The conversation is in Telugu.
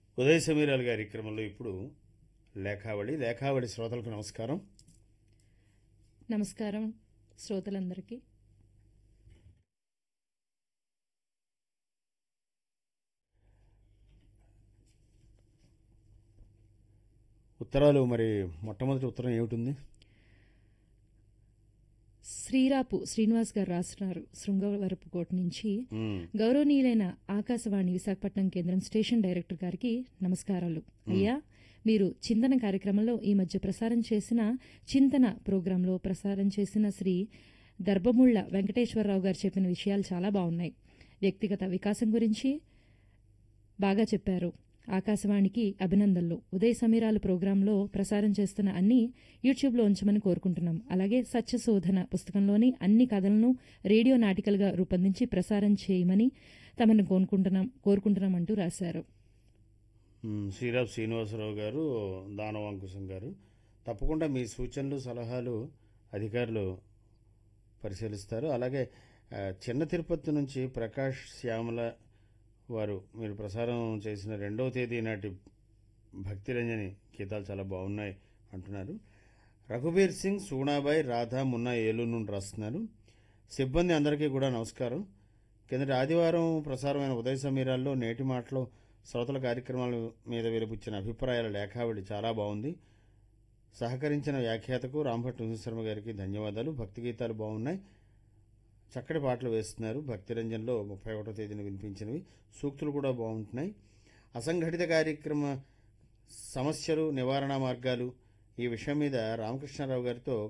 ఉదయ సమీరాలు గారి క్రమంలో ఇప్పుడు లేఖావళి లేఖావళి శ్రోతలకు నమస్కారం నమస్కారం శ్రోతలందరికీ ఉత్తరాలు మరి మొట్టమొదటి ఉత్తరం ఏమిటి శ్రీరాపు శ్రీనివాస్ గారు రాస్తున్నారు శృంగవరపుకోట నుంచి మ్మ్. గౌరవనీయులైన ఆకాశవాణి విశాఖపట్నం కేంద్రం స్టేషన్ డైరెక్టర్ గారికి నమస్కారాలు అయ్యా మీరు చింతన కార్యక్రమంలో ఈ మధ్య ప్రసారం చేసిన చింతన ప్రోగ్రాంలో ప్రసారం చేసిన శ్రీ దర్భముళ్ళ వెంకటేశ్వరరావు గారు చెప్పిన విషయాలు చాలా బాగున్నాయి వ్యక్తిగత వికాసం గురించి బాగా చెప్పారు ఆకాశవాణికి అభినందనలు ఉదయ సమీరాలు ప్రోగ్రాంలో ప్రసారం చేస్తున్న అన్ని యూట్యూబ్లో ఉంచమని కోరుకుంటున్నాం అలాగే సత్యశోధన పుస్తకంలోని అన్ని కథలను రేడియో నాటికలుగా రూపొందించి ప్రసారం చేయమని తమను కోరుకుంటున్నాం కోరుకుంటున్నామంటూ రాశారు మ్మ్. శ్రీరామ్ శ్రీనివాసరావు గారు దానవ అంకుశం గారు తప్పకుండా మీ సూచనలు సలహాలు అధికారులు పరిశీలిస్తారు అలాగే ఆ, చిన్న తిరుపతి నుంచి ప్రకాష్ శ్యామల వారు మీరు ప్రసారం చేసిన రెండవ తేదీ నాటి భక్తిరంజని గీతాలు చాలా బాగున్నాయి అంటున్నారు రఘుబీర్ సింగ్ సూనాబాయ్ రాధా మున్నా ఏలూరు నుండి రాస్తున్నారు సిబ్బంది అందరికీ కూడా నమస్కారం కిందటి ఆదివారం ప్రసారమైన ఉదయ సమీరాల్లో నేటి మాటలో శ్రోతల కార్యక్రమాల మీద వెలుపుచ్చిన అభిప్రాయాల లేఖావళి చాలా బాగుంది సహకరించిన వ్యాఖ్యాతకు రాంభట్ శర్మ గారికి ధన్యవాదాలు భక్తి గీతాలు బాగున్నాయి చక్కటి పాటలు వేస్తున్నారు భక్తిరంజన్లో ముప్పై ఒకటో తేదీన వినిపించినవి సూక్తులు కూడా బాగుంటున్నాయి అసంఘటిత కార్యక్రమ సమస్యలు నివారణ మార్గాలు ఈ విషయం మీద రామకృష్ణారావు గారితో